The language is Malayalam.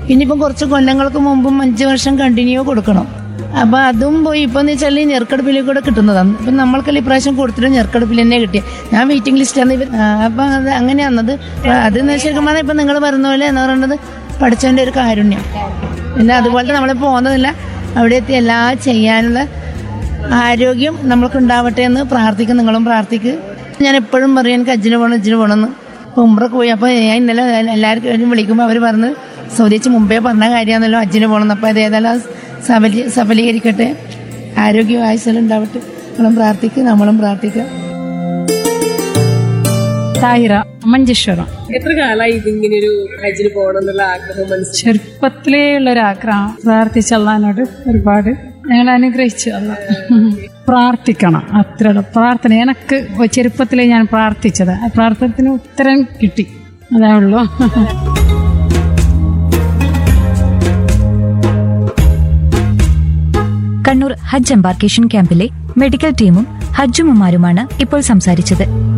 പിന്നെ ഇപ്പം കുറച്ച് കൊല്ലങ്ങൾക്ക് മുമ്പും അഞ്ച് വർഷം കണ്ടിന്യൂ കൊടുക്കണം അപ്പൊ അതും പോയി ഇപ്പൊ എന്ന് വെച്ചാൽ ഞെറുക്കടുപ്പിൽ കൂടെ കിട്ടുന്നതാണ് ഇപ്പൊ നമ്മൾക്കെല്ലാം ഇപ്രാവശ്യം കൊടുത്തിട്ട് ഞെറുക്കടുപ്പിൽ തന്നെ കിട്ടിയ ഞാൻ വെയിറ്റിംഗ് ലിസ്റ്റാണ് ഇവർ ആ, അപ്പൊ അത് അങ്ങനെയാണത് അത് ശരിക്കും പറഞ്ഞാൽ ഇപ്പൊ നിങ്ങൾ പറയുന്ന പോലെ എന്ന് പറയുന്നത് പഠിച്ചവന്റെ ഒരു കാരുണ്യം പിന്നെ അതുപോലെ നമ്മൾ പോകുന്നതില്ല അവിടെ എത്തി എല്ലാം ചെയ്യാനുള്ള ആരോഗ്യം നമ്മൾക്ക് ഉണ്ടാവട്ടെ എന്ന് പ്രാർത്ഥിക്കും നിങ്ങളും പ്രാർത്ഥിക്ക് ഞാൻ എപ്പോഴും പറയും എനിക്ക് അജ്ജിന് പോകണം അജ്ജിന് പോകണമെന്ന് അപ്പോൾ ഉമ്രക്ക് പോയി അപ്പോൾ ഞാൻ ഇന്നലെ എല്ലാവർക്കും വിളിക്കുമ്പോൾ അവർ പറഞ്ഞ് സൗദിച്ച് മുമ്പേ പറഞ്ഞ കാര്യമാണല്ലോ അജ്ജിന് പോകണം അപ്പോൾ അത് ഏതായാലും അത് സഫലീ സഫലീകരിക്കട്ടെ ആരോഗ്യം ആയുസ്സെല്ലാം ഉണ്ടാവട്ടെ നിങ്ങളും പ്രാർത്ഥിക്കുക നമ്മളും പ്രാർത്ഥിക്കുക തായിറ മഞ്ചേശ്വരം എത്ര കാലമായി ഇതിങ്ങനെ ഒരു ഹജ്ജിന് പോകണം എന്നുള്ള ആഗ്രഹം മനസ്സിൽ ചെറുപ്പത്തിലേ ഉള്ളൊരാഗ്രഹം പ്രാർത്ഥിച്ചല്ലാനോട് ഒരുപാട് ഞങ്ങൾ അനുഗ്രഹിച്ചു അല്ല പ്രാർത്ഥിക്കണം അത്ര പ്രാർത്ഥന എനക്ക് ചെറുപ്പത്തിലേ ഞാൻ പ്രാർത്ഥിച്ചത് ആ പ്രാർത്ഥനത്തിന് ഉത്തരം കിട്ടി അതേ ഉള്ളൂ കണ്ണൂർ ഹജ്ജ് എംബാർക്കേഷൻ ക്യാമ്പിലെ മെഡിക്കൽ ടീമും ഹജ്ജുമ്മമാരുമാണ് ഇപ്പോൾ സംസാരിച്ചത്